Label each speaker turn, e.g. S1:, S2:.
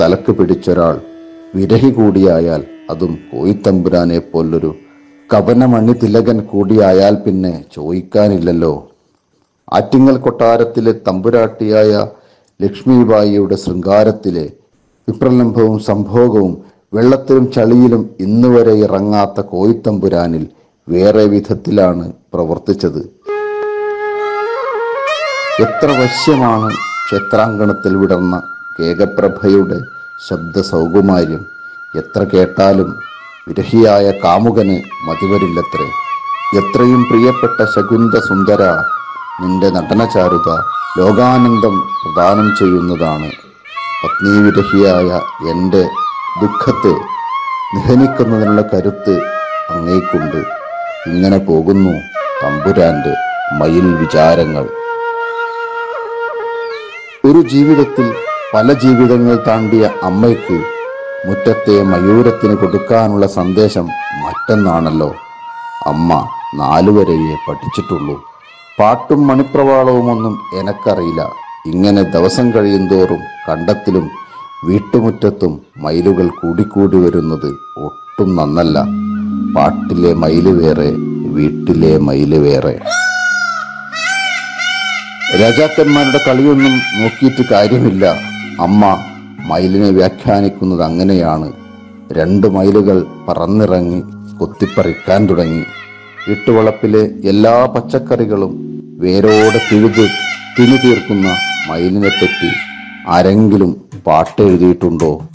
S1: തലക്ക് പിടിച്ചൊരാൾ വിരഹി കൂടിയായാൽ അതും കോയിത്തമ്പുരാനെ പോലൊരു കവനമണി തിലകൻ കൂടിയായാൽ പിന്നെ ചോദിക്കാനില്ലല്ലോ ആറ്റിങ്ങൽ കൊട്ടാരത്തിലെ തമ്പുരാട്ടിയായ ലക്ഷ്മിബായിയുടെ ശൃംഗാരത്തിലെ വിപ്രലംഭവും സംഭോഗവും വെള്ളത്തിലും ചളിയിലും ഇന്നുവരെ ഇറങ്ങാത്ത കോയിത്തമ്പുരാനിൽ വേറെ വിധത്തിലാണ് പ്രവർത്തിച്ചത് എത്ര വശ്യമാണ് ക്ഷേത്രാങ്കണത്തിൽ വിടർന്ന കേകപ്രഭയുടെ ശബ്ദ സൗകുമാര്യം എത്ര കേട്ടാലും വിരഹിയായ കാമുകന് മതിവരില്ലത്രേ എത്രയും പ്രിയപ്പെട്ട ശകുന്ത സുന്ദര നിന്റെ നടനചാരുത ലോകാനന്ദം പ്രദാനം ചെയ്യുന്നതാണ് പത്നീവിരഹിയായ എൻ്റെ ദുഃഖത്തെ നിഹനിക്കുന്നതിനുള്ള കരുത്ത് അങ്ങേക്കുണ്ട് ഇങ്ങനെ പോകുന്നു തമ്പുരാന്റെ മയിൽ വിചാരങ്ങൾ ഒരു ജീവിതത്തിൽ പല ജീവിതങ്ങൾ താണ്ടിയ അമ്മയ്ക്ക് മുറ്റത്തെ മയൂരത്തിന് കൊടുക്കാനുള്ള സന്ദേശം മറ്റൊന്നാണല്ലോ അമ്മ നാലുവരെയേ പഠിച്ചിട്ടുള്ളൂ പാട്ടും മണിപ്രവാളവുമൊന്നും എനക്കറിയില്ല ഇങ്ങനെ ദിവസം കഴിയുന്തോറും കണ്ടത്തിലും വീട്ടുമുറ്റത്തും മയിലുകൾ കൂടിക്കൂടി വരുന്നത് ഒട്ടും നന്നല്ല പാട്ടിലെ മയില് വേറെ വീട്ടിലെ മയില് വേറെ രാജാക്കന്മാരുടെ കളിയൊന്നും നോക്കിയിട്ട് കാര്യമില്ല അമ്മ മയിലിനെ വ്യാഖ്യാനിക്കുന്നത് അങ്ങനെയാണ് രണ്ട് മയിലുകൾ പറന്നിറങ്ങി കൊത്തിപ്പറിക്കാൻ തുടങ്ങി വീട്ടുവളപ്പിലെ എല്ലാ പച്ചക്കറികളും വേരോടെ പിഴുത് തിന്നു തീർക്കുന്ന മയിലിനെ പറ്റി ആരെങ്കിലും പാട്ടെഴുതിയിട്ടുണ്ടോ